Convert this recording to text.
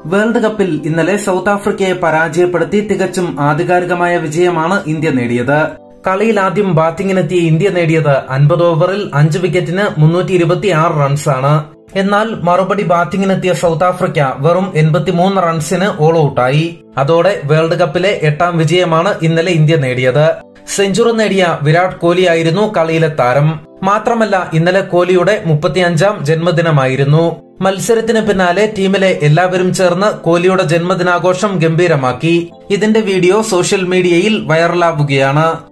world കപ്പിൽ ഇന്നലെ south ആഫ്രിക്കയെ പരാജയപ്പെടുത്തി തികച്ചും ആധികാരികമായ വിജയമാണ് ഇന്ത്യ നേടിയത് കളിയിൽ ആദ്യം ബാറ്റിംഗിനെത്തിയ ഇന്ത്യ നേടിയത് അൻപത് ഓവറിൽ അഞ്ച് വിക്കറ്റിന് മുന്നൂറ്റി ഇരുപത്തിയാറ് റൺസാണ് എന്നാൽ മറുപടി ബാറ്റിംഗിനെത്തിയ സൗത്ത് ആഫ്രിക്ക വെറും എൺപത്തിമൂന്ന് റൺസിന് ഓൾ ഔട്ടായി അതോടെ വേൾഡ് കപ്പിലെ എട്ടാം വിജയമാണ് ഇന്നലെ ഇന്ത്യ നേടിയത് സെഞ്ചുറി നേടിയ വിരാട് കോഹ്ലിയായിരുന്നു കളിയിലെ താരം മാത്രമല്ല ഇന്നലെ കോഹ്ലിയുടെ മുപ്പത്തിയഞ്ചാം ജന്മദിനമായിരുന്നു മത്സരത്തിന് പിന്നാലെ ടീമിലെ എല്ലാവരും ചേർന്ന് കോഹ്ലിയുടെ ജന്മദിനാഘോഷം ഗംഭീരമാക്കി ഇതിന്റെ വീഡിയോ സോഷ്യൽ മീഡിയയിൽ വൈറലാവുകയാണ്